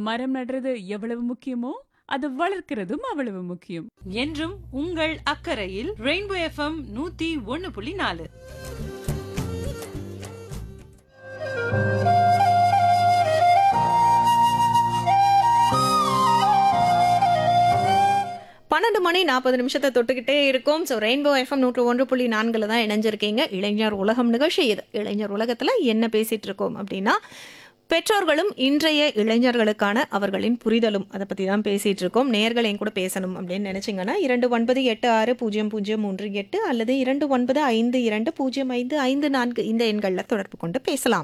மரம் நடுறது எவ்வளவு முக்கியமோ அது வளர்க்கிறதும் அவ்வளவு முக்கியம் என்றும் உங்கள் அக்கறையில் ரெயின்போ எஃப்எம் நூத்தி ஒன்னு புள்ளி நாலு பன்னெண்டு மணி நாற்பது நிமிஷத்தை தொட்டுக்கிட்டே இருக்கும் ஸோ ரெயின்போ எஃப்எம் நூற்று ஒன்று புள்ளி நான்கில் தான் இணைஞ்சிருக்கீங்க இளைஞர் உலகம் நிகழ்ச்சி இது இளைஞர் உலகத்தில் என்ன பேசிட்டு இருக்கோம் அப்படின்னா பெற்றோர்களும் இன்றைய இளைஞர்களுக்கான அவர்களின் புரிதலும் அதை பற்றி தான் பேசிகிட்டு இருக்கோம் நேர்கள் என் கூட பேசணும் அப்படின்னு நினச்சிங்கன்னா இரண்டு ஒன்பது எட்டு ஆறு பூஜ்ஜியம் பூஜ்ஜியம் மூன்று எட்டு அல்லது இரண்டு ஒன்பது ஐந்து இரண்டு பூஜ்ஜியம் ஐந்து ஐந்து நான்கு இந்த எண்களில் தொடர்பு கொண்டு பேசலாம்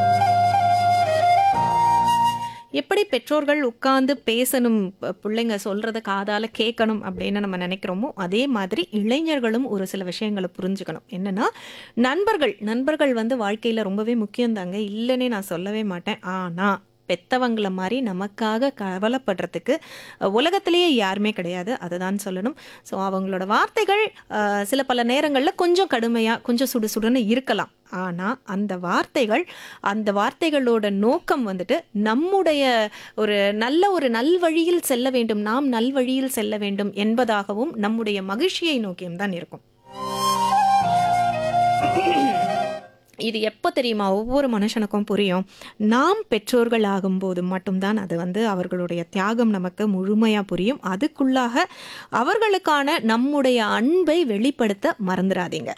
எப்படி பெற்றோர்கள் உட்கார்ந்து பேசணும் ப- பிள்ளைங்க சொல்கிறத காதால் கேட்கணும் அப்படின்னு நம்ம நினைக்கிறோமோ அதே மாதிரி இளைஞர்களும் ஒரு சில விஷயங்களை புரிஞ்சுக்கணும் என்னன்னா நண்பர்கள் நண்பர்கள் வந்து வாழ்க்கையில் ரொம்பவே முக்கியம்தாங்க இல்லைன்னே நான் சொல்லவே மாட்டேன் ஆனால் பெத்தவங்கள மாதிரி நமக்காக கவலைப்படுறதுக்கு அஹ், உலகத்திலேயே யாருமே கிடையாது அதை தான் சொல்லணும் ஸோ அவங்களோட வார்த்தைகள் அஹ், சில பல நேரங்களில் கொஞ்சம் கடுமையாக கொஞ்சம் சுடு சுடுன்னு இருக்கலாம் ஆனால் அந்த வார்த்தைகள் அந்த வார்த்தைகளோட நோக்கம் வந்துட்டு நம்முடைய ஒரு நல்ல ஒரு நல்வழியில் செல்ல வேண்டும் நாம் நல்வழியில் செல்ல வேண்டும் என்பதாகவும் நம்முடைய மகிழ்ச்சியை நோக்கியும் தான் இருக்கும் இது எப்போ தெரியுமா ஒவ்வொரு மனுஷனுக்கும் புரியும் நாம் பெற்றோர்கள் ஆகும்போது மட்டும்தான் அது வந்து அவர்களுடைய தியாகம் நமக்கு முழுமையாக புரியும் அதுக்குள்ளாக அவர்களுக்கான நம்முடைய அன்பை வெளிப்படுத்த மறந்துடாதீங்க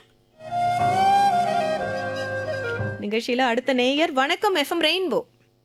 நிகழ்ச்சியில் அடுத்த நேயர் வணக்கம் எஃப்எம் ரெயின்போ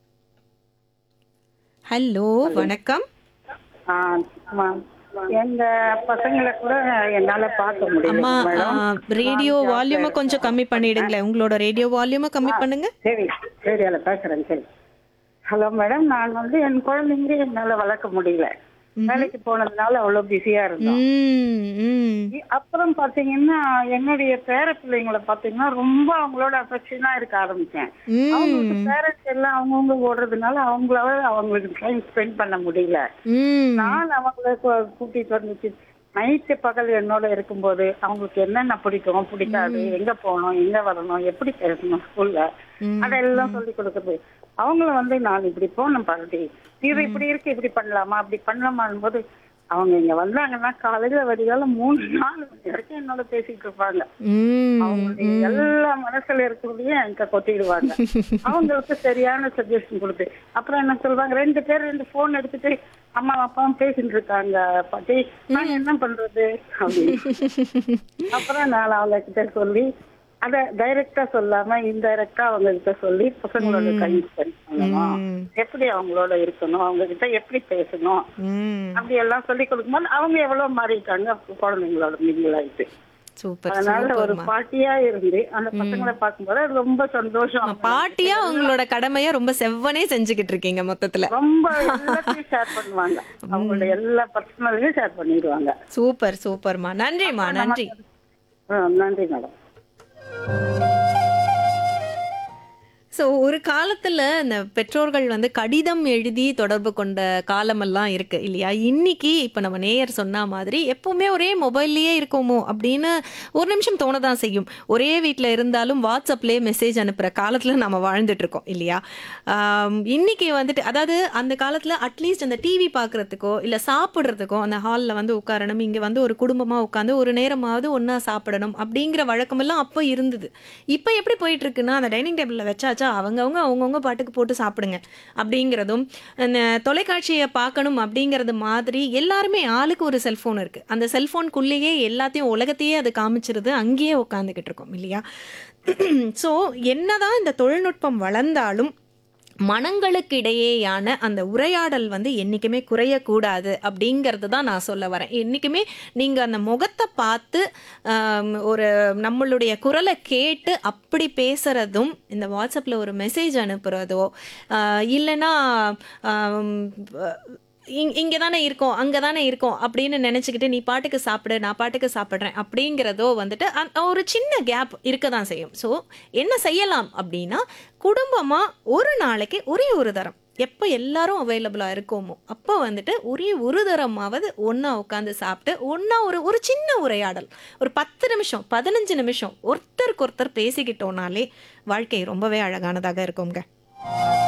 ஹலோ வணக்கம் ஆ, ஆமா. எங்க பசங்களை கூட என்னால பார்க்க முடியல அம்மா மேடம் ரேடியோ வால்யூமை கொஞ்சம் கம்மி பண்ணிடுங்களேன் உங்களோட ரேடியோ வால்யூமை கம்மி பண்ணுங்க சரி ரேடியோல பேசுறேன் சரி ஹலோ மேடம் நான் வந்து என் குழந்தைங்க என்னால வளர்க்க முடியல வேலைக்கு போனதுனால அவ்வளவு பிஸியா இருந்தோம் ம், ம். இ- அப்புறம் பாத்தீங்கன்னா என்னுடைய பேர பிள்ளைங்களை பாத்தீங்கன்னா ரொம்ப அவங்களோட அஃபெக்ஷனா இருக்க ஆரம்பிச்சேன் அவங்களுக்கு பேரண்ட்ஸ் எல்லாம் அவங்கவுங்க ஓடுறதுனால அவங்களால அவங்களுக்கு டைம் ஸ்பெண்ட் பண்ண முடியல ம். நான் அவங்கள கூ- கூட்டிட்டு வந்துச்சு நைட்டு பகல் என்னோட இருக்கும்போது அவங்களுக்கு என்னென்ன பிடிக்கும் பிடிக்காது எங்க போகணும் எங்க வரணும் எப்படி பேசணும் ஸ்கூல்ல அதெல்லாம் சொல்லி கொடுக்குறது அவங்கள வந்து நான் இப்படி போனேன் பாரதி இது இப்படி இருக்கு இப்படி பண்ணலாமா அப்படி பண்ணலாமான் போது அவங்க இங்க வந்தாங்கன்னா காலையில வடிகால மூணு நாலு மணி வரைக்கும் என்னோட பேசிட்டு இருப்பாங்க ம். அவங்களுடைய எல்லா மனசுல இருக்கிறதையும் என்கிட்ட கொட்டிடுவாங்க அவங்களுக்கு சரியான சஜஷன் கொடுத்து அப்புறம் என்ன சொல்றாங்க ரெண்டு பேர் ரெண்டு போன் எடுத்துட்டு அம்மா அப்பாவும் பேசிட்டு இருக்காங்க பாட்டி நான் என்ன பண்றது அப்படின்னு அப்புறம் நான் அவங்க கிட்ட சொல்லி அத டைரக்டா சொல்லாம இன்டைரக்டா அவங்க கிட்ட சொல்லி பசங்களோட டைம் ஸ்பெண்ட் பண்ணணும் எப்படி அவங்களோட இருக்கணும் அவங்க கிட்ட எப்படி பேசணும் ம். அப்படி எல்லாம் சொல்லி கொடுக்கும்போது அவங்க எவ்வளவு மாறிட்டாங்க குழந்தைங்களோட மிங்கில் ஆயிட்டு சூப்பர் அதனால ஒரு சூப்பர்மா பாட்டியா இருந்து அந்த பசங்களை பார்க்கும்போது அது ரொம்ப சந்தோஷம் பாட்டியா உங்களோட கடமைய ரொம்ப செவ்வனே செஞ்சுக்கிட்டு இருக்கீங்க மொத்தத்துல ரொம்ப எல்லாத்தையும் ஷேர் பண்ணுவாங்க அவங்களோட எல்லா பர்சனலையும் ஷேர் பண்ணிடுவாங்க சூப்பர் சூப்பர்மா நன்றிம்மா நன்றி ஆ, நன்றி மேடம் ஸோ ஒரு காலத்தில் இந்த பெற்றோர்கள் வந்து கடிதம் எழுதி தொடர்பு கொண்ட காலமெல்லாம் இருக்குது இல்லையா இன்னைக்கு இப்போ நம்ம நேயர் சொன்ன மாதிரி எப்போவுமே ஒரே மொபைல்லையே இருக்கோமோ அப்படின்னு ஒரு நிமிஷம் தோணதான் செய்யும் ஒரே வீட்டில் இருந்தாலும் வாட்ஸ்அப்லேயே மெசேஜ் அனுப்புகிற காலத்தில் நம்ம வாழ்ந்துட்டு இருக்கோம் இல்லையா ஆம், இன்னைக்கு வந்துட்டு அதாவது அந்த காலத்தில் அட்லீஸ்ட் அந்த டிவி பார்க்குறதுக்கோ இல்லை சாப்பிட்றதுக்கோ அந்த ஹாலில் வந்து உட்காரணும் இங்கே வந்து ஒரு குடும்பமாக உட்காந்து ஒரு நேரமாவது ஒன்றா சாப்பிடணும் அப்படிங்கிற வழக்கமெல்லாம் அப்போ இருந்தது இப்போ எப்படி போயிட்டு இருக்குன்னா அந்த டைனிங் டேபிளில் வச்சாச்சா அவங்கவுங்க அவங்கவுங்க பாட்டுக்கு போட்டு சாப்பிடுங்க அப்படிங்கிறதும் அந்த தொலைக்காட்சியை பார்க்கணும் அப்படிங்கிறது மாதிரி எல்லாருமே ஆளுக்கு ஒரு செல்ஃபோன் இருக்குது அந்த செல்ஃபோனுக்குள்ளேயே எல்லாத்தையும் உலகத்தையே அது காமிச்சிருது அங்கேயே உட்காந்துக்கிட்டு இருக்கோம் இல்லையா ஸோ என்னதான் இந்த தொழில்நுட்பம் வளர்ந்தாலும் மனங்களுக்கு இடையேயான அந்த உரையாடல் வந்து என்றைக்குமே குறையக்கூடாது அப்படிங்கிறது தான் நான் சொல்ல வரேன் என்றைக்குமே நீங்கள் அந்த முகத்தை பார்த்து ஆம், ஒரு நம்மளுடைய குரலை கேட்டு அப்படி பேசுகிறதும் இந்த வாட்ஸ்அப்பில் ஒரு மெசேஜ் அனுப்புகிறதோ இல்லைன்னா ஆம், இங் இங்கே தானே இருக்கோம் அங்கே தானே இருக்கோம் அப்படின்னு நினச்சிக்கிட்டு நீ பாட்டுக்கு சாப்பிடு நான் பாட்டுக்கு சாப்பிட்றேன் அப்படிங்கிறதோ வந்துட்டு அந்த- ஒரு சின்ன கேப் இருக்க தான் செய்யும் ஸோ என்ன செய்யலாம் அப்படின்னா குடும்பமாக ஒரு நாளைக்கு ஒரே ஒரு தரம் எப்போ எல்லாரும் அவைலபிளாக இருக்கோமோ அப்போ வந்துட்டு ஒரே ஒரு தரமாவது ஒன்றா உட்காந்து சாப்பிட்டு ஒன்றா ஒரு ஒரு சின்ன உரையாடல் ஒரு பத்து நிமிஷம் பதினஞ்சு நிமிஷம் ஒருத்தருக்கு ஒருத்தர் பேசிக்கிட்டோனாலே வாழ்க்கை ரொம்பவே அழகானதாக இருக்குங்க